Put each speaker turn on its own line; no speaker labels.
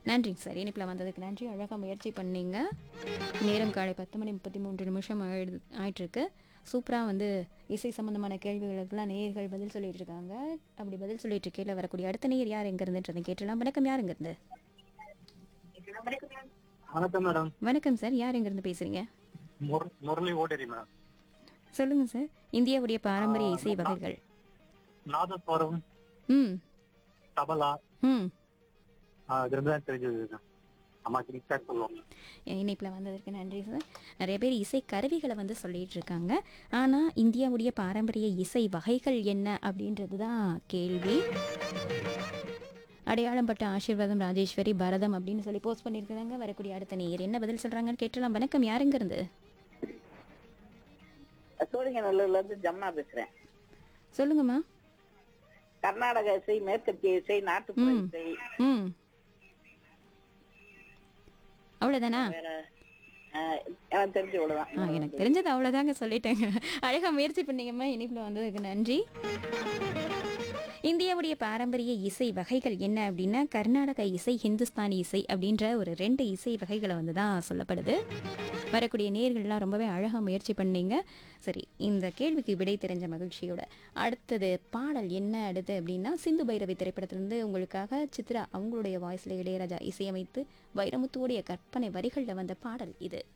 நன்றிங்க சார் இனிப்பில் வந்ததுக்கு நன்றி அழகாக முயற்சி பண்ணீங்க நேரம் காலை பத்து மணி முப்பத்தி மூன்று நிமிஷம் ஆயிடுது ஆயிட்டிருக்கு சூப்பராக வந்து இசை சம்பந்தமான கேள்விகளுக்கெல்லாம் நேயர்கள் பதில் சொல்லிட்டு இருக்காங்க அப்படி பதில் சொல்லிட்டு இருக்கையில் வரக்கூடிய அடுத்த நேயர் யார் எங்க இருந்துன்றதை கேட்டலாம் வணக்கம் யார் இருந்து
வணக்கம் மேடம்
வணக்கம் சார் யார் எங்க இருந்து பேசுறீங்க
முர- முரளி ஓடேரி மேடம்
சொல்லுங்க சார் இந்தியாவுடைய பாரம்பரிய இசை வகைகள்
நாதஸ்வரம்
ம்
தபலா
ம்
ஆஹ் இது ரெண்டு தான் தெரிஞ்சது அம்மா கிரிக்கா சொல்லுவோம்
இணைப்பில் வந்ததற்கு நன்றி சார் நிறைய பேர் இசை கருவிகளை வந்து சொல்லிட்டு இருக்காங்க ஆனால் இந்தியாவுடைய பாரம்பரிய இசை வகைகள் என்ன அப்படின்றது தான் கேள்வி அடையாளம் பட்ட ஆசீர்வாதம் ராஜேஸ்வரி பரதம் அப்படின்னு சொல்லி போஸ்ட் பண்ணியிருக்காங்க வரக்கூடிய அடுத்த நேயர் என்ன பதில் சொல்றாங்கன்னு கேட்டலாம் வணக்கம் யாருங்க இருந்து
சோழிங்கநல்லூர்ல இருந்து ஜமுனா பேசுறேன்
சொல்லுங்கம்மா
கர்நாடக இசை மேற்கத்திய இசை நாட்டுப்புற
ம்.
இசை
ம் அவ்வளோதானா
வேற ஆஹ், எனக்கு தெரிஞ்ச
ஆ,
இவ்வளவுதான்
எனக்கு தெரிஞ்சது அவ்வளோதாங்க சொல்லிட்டேங்க அழகாக முயற்சி பண்ணீங்கம்மா இனிப்பில் வந்ததுக்கு நன்றி இந்தியாவுடைய பாரம்பரிய இசை வகைகள் என்ன அப்படின்னா கர்நாடக இசை ஹிந்துஸ்தானி இசை அப்படின்ற ஒரு ரெண்டு இசை வகைகளை வந்து தான் சொல்லப்படுது வரக்கூடிய நேர்கள்லாம் ரொம்பவே அழகாக முயற்சி பண்ணீங்க சரி இந்த கேள்விக்கு விடை தெரிஞ்ச மகிழ்ச்சியோட அடுத்தது பாடல் என்ன அடுத்து அப்படின்னா சிந்து பைரவி திரைப்படத்திலிருந்து உங்களுக்காக சித்ரா அவங்களுடைய வாய்ஸில் இளையராஜா இசையமைத்து வைரமுத்துவோடைய கற்பனை வரிகளில் வந்த பாடல் இது